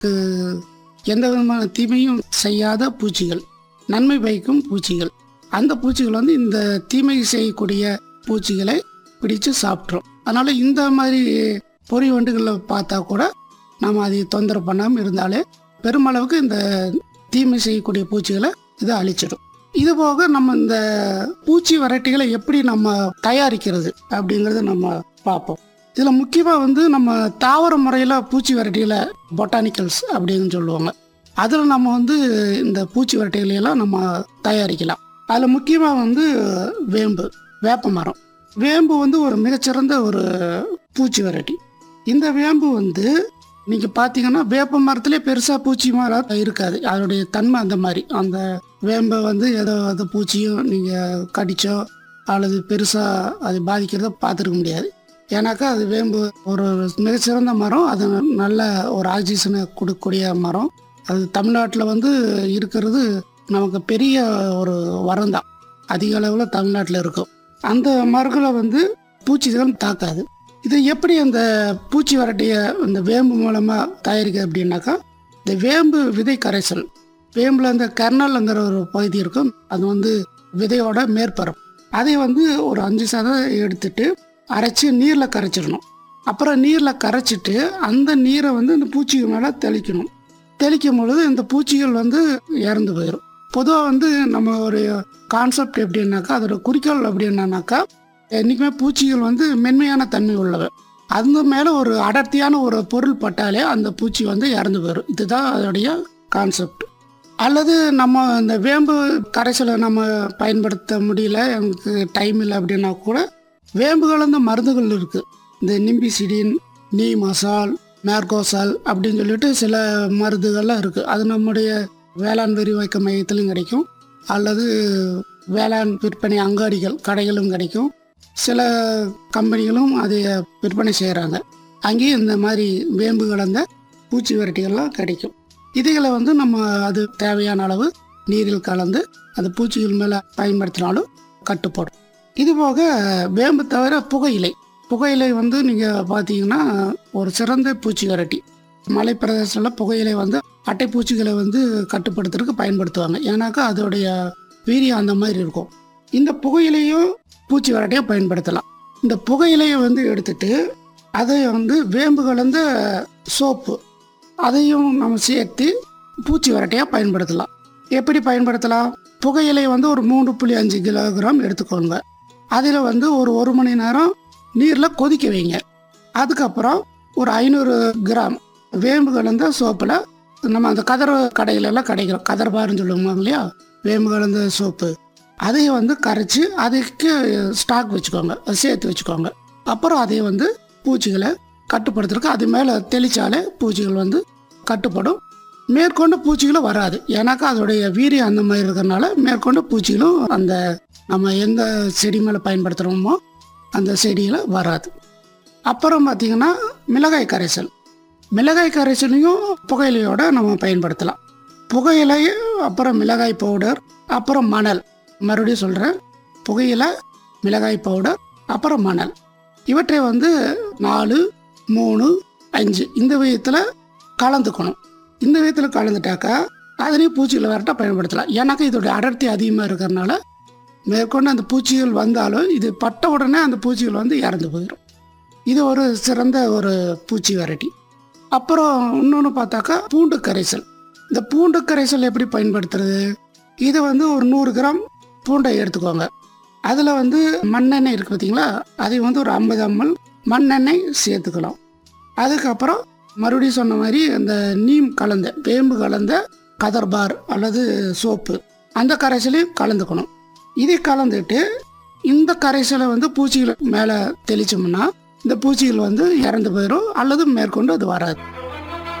அஹ், எந்த விதமான தீமையும் செய்யாத பூச்சிகள் நன்மை பயக்கும் பூச்சிகள் அந்த பூச்சிகள் வந்து இந்த தீமை செய்யக்கூடிய பூச்சிகளை பிடிச்சு சாப்பிட்ரும் அதனால இந்த மாதிரி பொறி வண்டுகளை பார்த்தா கூட நாம் அதை தொந்தரவு பண்ணாமல் இருந்தாலே பெருமளவுக்கு இந்த தீமை செய்யக்கூடிய பூச்சிகளை இதை அழிச்சிடும் இது போக நம்ம இந்த பூச்சி வெரைட்டிகளை எப்படி நம்ம தயாரிக்கிறது அப்படிங்கிறத நம்ம பார்ப்போம் இதில் முக்கியமாக வந்து நம்ம தாவர முறையில் பூச்சி வெரைட்டிகளை பொட்டானிக்கல்ஸ் அப்படின்னு சொல்லுவாங்க அதில் நம்ம வந்து இந்த பூச்சி வெரைட்டிகளை எல்லாம் நம்ம தயாரிக்கலாம் அதில் முக்கியமாக வந்து வேம்பு வேப்ப மரம் வேம்பு வந்து ஒரு மிகச்சிறந்த ஒரு பூச்சி வெரைட்டி இந்த வேம்பு வந்து நீங்கள் பார்த்தீங்கன்னா வேப்ப மரத்திலே பெருசாக பூச்சி மரம் இருக்காது அதனுடைய தன்மை அந்த மாதிரி அந்த வேம்பை வந்து ஏதோ அது பூச்சியும் நீங்கள் கடிச்சோ அல்லது பெருசாக அது பாதிக்கிறத பார்த்துருக்க முடியாது ஏன்னாக்கா அது வேம்பு ஒரு மிகச்சிறந்த மரம் அது நல்ல ஒரு ஆக்சிஜனை கொடுக்கக்கூடிய மரம் அது தமிழ்நாட்டில் வந்து இருக்கிறது நமக்கு பெரிய ஒரு வரம் தான் அதிக அளவில் தமிழ்நாட்டில் இருக்கும் அந்த மரங்களை வந்து பூச்சிகள் தாக்காது இது எப்படி அந்த பூச்சி வரட்டிய இந்த வேம்பு மூலமாக தயாரிக்கிறது அப்படின்னாக்கா இந்த வேம்பு விதை கரைசல் வேம்பில் அந்த கர்னல்ங்கிற ஒரு பகுதி இருக்கும் அது வந்து விதையோட மேற்பரப்பு அதை வந்து ஒரு அஞ்சு சதம் எடுத்துட்டு அரைச்சி நீரில் கரைச்சிடணும் அப்புறம் நீரில் கரைச்சிட்டு அந்த நீரை வந்து இந்த பூச்சிகள் மேலே தெளிக்கணும் தெளிக்கும் பொழுது இந்த பூச்சிகள் வந்து இறந்து போயிடும் பொதுவாக வந்து நம்ம ஒரு கான்செப்ட் எப்படின்னாக்கா அதோட குறிக்கோள் அப்படின்னாக்கா என்றைக்குமே பூச்சிகள் வந்து மென்மையான தன்மை உள்ளவை அந்த மேலே ஒரு அடர்த்தியான ஒரு பொருள் பட்டாலே அந்த பூச்சி வந்து இறந்து போயிடும் இதுதான் அதோடைய கான்செப்ட் அல்லது நம்ம இந்த வேம்பு கரைசலை நம்ம பயன்படுத்த முடியல எனக்கு டைம் இல்லை அப்படின்னா கூட வேம்பு கலந்த மருந்துகள் இருக்குது இந்த நிம்பிசிடின் நீ மசால் மேர்கோசால் அப்படின்னு சொல்லிட்டு சில மருந்துகள்லாம் இருக்குது அது நம்முடைய வேளாண் விரிவாக்க மையத்திலும் கிடைக்கும் அல்லது வேளாண் விற்பனை அங்காடிகள் கடைகளும் கிடைக்கும் சில கம்பெனிகளும் அதை விற்பனை செய்கிறாங்க அங்கேயும் இந்த மாதிரி வேம்பு கலந்த பூச்சி வெரைட்டிகள்லாம் கிடைக்கும் இதுகளை வந்து நம்ம அது தேவையான அளவு நீரில் கலந்து அந்த பூச்சிகள் மேலே பயன்படுத்தினாலும் கட்டுப்படும் இது போக வேம்பு தவிர புகையிலை புகையிலை வந்து நீங்கள் பார்த்தீங்கன்னா ஒரு சிறந்த பூச்சி வெரைட்டி மலை பிரதேசத்தில் புகையிலை வந்து அட்டை பூச்சிகளை வந்து கட்டுப்படுத்துறதுக்கு பயன்படுத்துவாங்க ஏன்னாக்கா அதோடைய வீரியம் அந்த மாதிரி இருக்கும் இந்த புகையிலையும் பூச்சி வெரைட்டியாக பயன்படுத்தலாம் இந்த புகையிலையை வந்து எடுத்துட்டு அதை வந்து வேம்பு கலந்த சோப்பு அதையும் நம்ம சேர்த்து பூச்சி வெரைட்டியாக பயன்படுத்தலாம் எப்படி பயன்படுத்தலாம் புகையிலை வந்து ஒரு மூணு புள்ளி அஞ்சு கிலோகிராம் எடுத்துக்கோங்க அதில் வந்து ஒரு ஒரு மணி நேரம் நீரில் கொதிக்க வைங்க அதுக்கப்புறம் ஒரு ஐநூறு கிராம் வேம்பு கலந்த சோப்பில் நம்ம அந்த கதர் கடையில எல்லாம் கிடைக்கிறோம் கதர் பாருன்னு சொல்லுவாங்க இல்லையா வேம்பு கலந்த சோப்பு அதையும் வந்து கரைச்சி அதுக்கு ஸ்டாக் வச்சுக்கோங்க சேர்த்து வச்சுக்கோங்க அப்புறம் அதை வந்து பூச்சிகளை கட்டுப்படுத்துறதுக்கு அது மேலே தெளித்தாலே பூச்சிகள் வந்து கட்டுப்படும் மேற்கொண்டு பூச்சிகளும் வராது ஏன்னாக்கா அதோடைய வீரியம் அந்த மாதிரி இருக்கிறனால மேற்கொண்டு பூச்சிகளும் அந்த நம்ம எந்த செடி மேலே பயன்படுத்துகிறோமோ அந்த செடியில் வராது அப்புறம் பார்த்திங்கன்னா மிளகாய் கரைசல் மிளகாய் கரைசலையும் புகையிலையோட நம்ம பயன்படுத்தலாம் புகையிலை அப்புறம் மிளகாய் பவுடர் அப்புறம் மணல் மறுபடியும் சொல்கிறேன் புகையிலை மிளகாய் பவுடர் அப்புறம் மணல் இவற்றை வந்து நாலு மூணு அஞ்சு இந்த விதத்தில் கலந்துக்கணும் இந்த விதத்தில் கலந்துட்டாக்கா அதுலேயும் பூச்சிகளை வரட்ட பயன்படுத்தலாம் ஏன்னாக்கா இதோடைய அடர்த்தி அதிகமாக இருக்கிறனால மேற்கொண்டு அந்த பூச்சிகள் வந்தாலும் இது பட்ட உடனே அந்த பூச்சிகள் வந்து இறந்து போயிடும் இது ஒரு சிறந்த ஒரு பூச்சி வெரைட்டி அப்புறம் இன்னொன்று பார்த்தாக்கா பூண்டு கரைசல் இந்த பூண்டு கரைசல் எப்படி பயன்படுத்துறது இது வந்து ஒரு நூறு கிராம் பூண்டை எடுத்துக்கோங்க அதில் வந்து மண்ணெண்ணெய் இருக்குது பார்த்தீங்களா அதை வந்து ஒரு ஐம்பது எம்எல் மண்ணெண்ணெய் சேர்த்துக்கலாம் அதுக்கப்புறம் மறுபடியும் சொன்ன மாதிரி அந்த நீம் கலந்த வேம்பு கலந்த கதர்பார் அல்லது சோப்பு அந்த கரைசலையும் கலந்துக்கணும் இதை கலந்துட்டு இந்த கரைசலை வந்து பூச்சிகள் மேலே தெளிச்சோம்னா இந்த பூச்சிகள் வந்து இறந்து போயிடும் அல்லது மேற்கொண்டு அது வராது